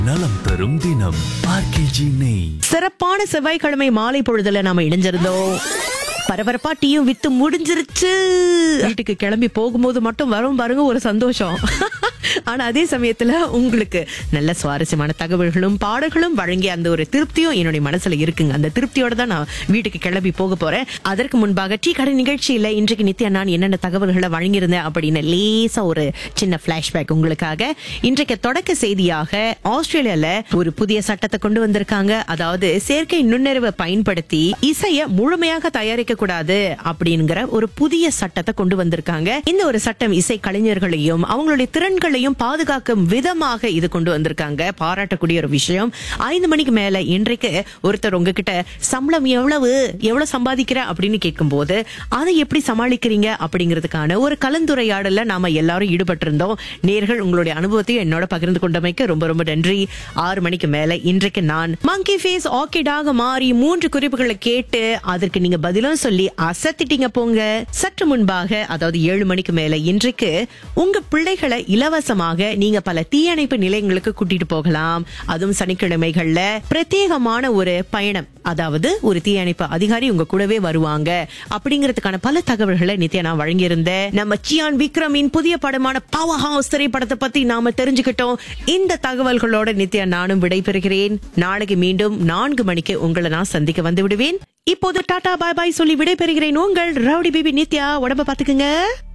நலம் தரும் தினம் ஆர்கேஜி நெய் சிறப்பான செவ்வாய்க்கிழமை மாலை பொழுதுல நாம இணைஞ்சிருந்தோம் பரபரப்பா டீயும் வித்து முடிஞ்சிருச்சு வீட்டுக்கு கிளம்பி போகும்போது மட்டும் வரும் பாருங்க ஒரு சந்தோஷம் ஆனா அதே சமயத்துல உங்களுக்கு நல்ல சுவாரஸ்யமான தகவல்களும் பாடல்களும் வழங்கிய அந்த ஒரு திருப்தியும் என்னுடைய மனசுல இருக்குங்க அந்த திருப்தியோட தான் நான் வீட்டுக்கு கிளம்பி போக போறேன் அதற்கு முன்பாக டீ கடை நிகழ்ச்சியில இன்றைக்கு நித்யா நான் என்னென்ன தகவல்களை வழங்கியிருந்தேன் அப்படின்னு லேசா ஒரு சின்ன பிளாஷ்பேக் உங்களுக்காக இன்றைக்கு தொடக்க செய்தியாக ஆஸ்திரேலியால ஒரு புதிய சட்டத்தை கொண்டு வந்திருக்காங்க அதாவது செயற்கை நுண்ணறிவை பயன்படுத்தி இசைய முழுமையாக தயாரிக்க கூடாது அப்படிங்கிற ஒரு புதிய சட்டத்தை கொண்டு வந்திருக்காங்க இந்த ஒரு சட்டம் இசை கலைஞர்களையும் அவங்களுடைய திறன்களையும் பாதுகாக்கும் விதமாக இது கொண்டு வந்திருக்காங்க பாராட்டக்கூடிய ஒரு விஷயம் ஐந்து மணிக்கு மேல இன்றைக்கு ஒருத்தர் உங்ககிட்ட சம்பளம் எவ்வளவு எவ்வளவு சம்பாதிக்கிற அப்படின்னு கேட்கும்போது அதை எப்படி சமாளிக்கிறீங்க அப்படிங்கிறதுக்கான ஒரு கலந்துரையாடல நாம எல்லாரும் ஈடுபட்டிருந்தோம் நேர்கள் உங்களுடைய அனுபவத்தையும் என்னோட பகிர்ந்து கொண்டமைக்கு ரொம்ப ரொம்ப நன்றி ஆறு மணிக்கு மேல இன்றைக்கு நான் மங்கி ஃபேஸ் ஆர்கிடாக மாறி மூன்று குறிப்புகளை கேட்டு அதற்கு நீங்க பதிலும் சொல்லி அசத்திட்டீங்க போங்க சற்று முன்பாக அதாவது ஏழு மணிக்கு மேல இன்றைக்கு உங்க பிள்ளைகளை இலவசமாக நீங்க பல தீயணைப்பு நிலையங்களுக்கு கூட்டிட்டு போகலாம் அதுவும் சனிக்கிழமைகள்ல பிரத்யேகமான ஒரு பயணம் அதாவது ஒரு தீயணைப்பு அதிகாரி உங்க கூடவே வருவாங்க அப்படிங்கிறதுக்கான பல தகவல்களை நித்யா நான் வழங்கியிருந்தேன் நம்ம சியான் விக்ரமின் புதிய படமான பவர் ஹவுஸ் திரைப்படத்தை பத்தி நாம தெரிஞ்சுக்கிட்டோம் இந்த தகவல்களோட நித்யா நானும் விடைபெறுகிறேன் நாளைக்கு மீண்டும் நான்கு மணிக்கு உங்களை நான் சந்திக்க வந்து விடுவேன் இப்போது டாடா பாய் பாய் சொல்லி விடைபெறுகிறேன் உங்கள் ரவுடி பேபி நித்யா உடம்ப பாத்துக்குங்க